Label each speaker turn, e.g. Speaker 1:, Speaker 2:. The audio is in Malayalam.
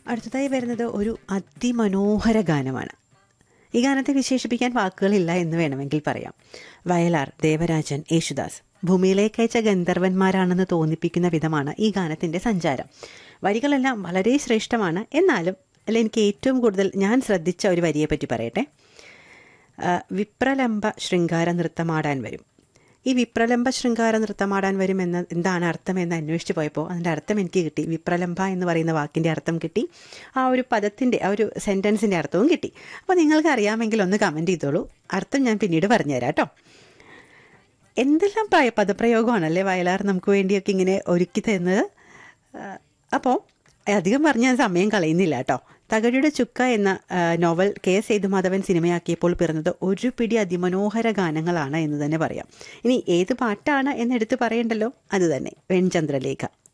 Speaker 1: അടുത്തതായി വരുന്നത് ഒരു അതിമനോഹര ഗാനമാണ് ഈ ഗാനത്തെ വിശേഷിപ്പിക്കാൻ വാക്കുകളില്ല എന്ന് വേണമെങ്കിൽ പറയാം വയലാർ ദേവരാജൻ യേശുദാസ് ഭൂമിയിലേക്കയച്ച ഗന്ധർവന്മാരാണെന്ന് തോന്നിപ്പിക്കുന്ന വിധമാണ് ഈ ഗാനത്തിന്റെ സഞ്ചാരം വരികളെല്ലാം വളരെ ശ്രേഷ്ഠമാണ് എന്നാലും അല്ല എനിക്ക് ഏറ്റവും കൂടുതൽ ഞാൻ ശ്രദ്ധിച്ച ഒരു വരിയെ പറ്റി പറയട്ടെ ആ, വിപ്രലംബ ശൃംഗാര നൃത്തമാടാൻ വരും ഈ വിപ്രലംബ ശൃംഗാര നൃത്തമാടാൻ വരും എന്ന എന്താണ് അർത്ഥം എന്ന് അന്വേഷിച്ച് പോയപ്പോൾ അതിൻ്റെ അർത്ഥം എനിക്ക് കിട്ടി വിപ്രലംബ എന്ന് പറയുന്ന വാക്കിൻ്റെ അർത്ഥം കിട്ടി ആ ഒരു പദത്തിൻ്റെ ആ ഒരു സെൻറ്റൻസിൻ്റെ അർത്ഥവും കിട്ടി അപ്പോൾ നിങ്ങൾക്ക് അറിയാമെങ്കിൽ ഒന്ന് കമൻറ്റ് ചെയ്തോളൂ അർത്ഥം ഞാൻ പിന്നീട് പറഞ്ഞുതരാം കേട്ടോ എന്തെല്ലാം പ്രായ പദപ്രയോഗമാണല്ലേ വയലാർ നമുക്ക് വേണ്ടിയൊക്കെ ഇങ്ങനെ ഒരുക്കി തരുന്നത് അപ്പോൾ അധികം പറഞ്ഞ് ഞാൻ സമയം കളയുന്നില്ല കേട്ടോ തകഴിയുടെ ചുക്ക എന്ന ആ, നോവൽ കെ എസ് സേതുമാധവൻ സിനിമയാക്കിയപ്പോൾ പിറന്നത് ഒരു പിടി അതിമനോഹര ഗാനങ്ങളാണ് എന്ന് തന്നെ പറയാം ഇനി ഏത് പാട്ടാണ് എന്നെടുത്ത് പറയണ്ടല്ലോ അത് തന്നെ വെൺചന്ദ്രലേഖ